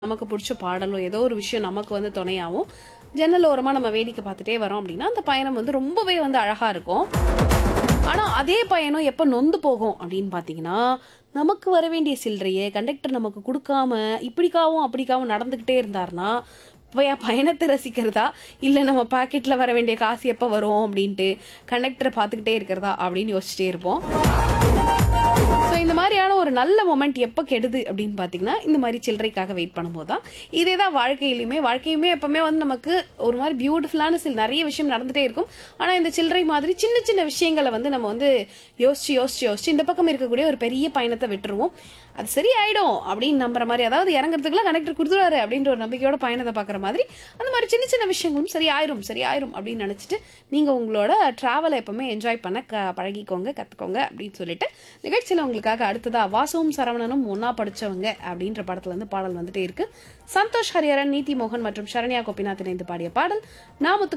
நமக்கு பிடிச்ச பாடலோ ஏதோ ஒரு விஷயம் நமக்கு வந்து துணையாவும் ஜன்னல் ஓரமா நம்ம வேடிக்கை பார்த்துட்டே வரோம் அப்படின்னா அந்த பயணம் வந்து ரொம்பவே வந்து அழகா இருக்கும் ஆனா அதே பயணம் எப்ப நொந்து போகும் அப்படின்னு பாத்தீங்கன்னா நமக்கு வர வேண்டிய சில்லறையை கண்டக்டர் நமக்கு கொடுக்காம இப்படிக்காவும் அப்படிக்காவும் நடந்துகிட்டே இருந்தாருன்னா பய பயணத்தை ரசிக்கிறதா இல்லை நம்ம பாக்கெட்ல வர வேண்டிய காசு எப்போ வரும் அப்படின்ட்டு கண்டக்டரை பார்த்துக்கிட்டே இருக்கிறதா அப்படின்னு யோசிச்சுட்டே இருப்போம் ஸோ இந்த மாதிரியான ஒரு நல்ல மொமெண்ட் எப்போ கெடுது அப்படின்னு பார்த்தீங்கன்னா இந்த மாதிரி சில்லறைக்காக வெயிட் பண்ணும்போது தான் இதே தான் வாழ்க்கையிலுமே வாழ்க்கையுமே எப்பவுமே வந்து நமக்கு ஒரு மாதிரி பியூட்டிஃபுல்லான சில நிறைய விஷயம் நடந்துட்டே இருக்கும் ஆனால் இந்த சில்லறை மாதிரி சின்ன சின்ன விஷயங்களை வந்து நம்ம வந்து யோசிச்சு யோசிச்சு யோசிச்சு இந்த பக்கம் இருக்கக்கூடிய ஒரு பெரிய பயணத்தை விட்டுருவோம் அது சரியாயிடும் அப்படின்னு நம்புற மாதிரி அதாவது இறங்குறதுக்குலாம் கனெக்டர் கொடுத்துருவாரு அப்படின்ற ஒரு நம்பிக்கையோட பயணத்தை பார்க்குற மாதிரி அந்த மாதிரி சின்ன சின்ன விஷயங்களும் சரி ஆயிரும் சரி ஆயிரும் அப்படின்னு நினச்சிட்டு நீங்கள் உங்களோட ட்ராவலை எப்பவுமே என்ஜாய் பண்ண க பழகிக்கோங்க கற்றுக்கோங்க அப்படின்னு சொல்லிட்டு நிகழ்ச்சியில் உங்களுக்காக அடுத்ததா வாசுவும் சரவணனும் ஒன்றா படிச்சவங்க அப்படின்ற படத்துல இருந்து பாடல் வந்துட்டே இருக்கு சந்தோஷ் ஹரிஹரன் நீதி மோகன் மற்றும் சரண்யா கோபிநாத் இணைந்து பாடிய பாடல் நாமத்து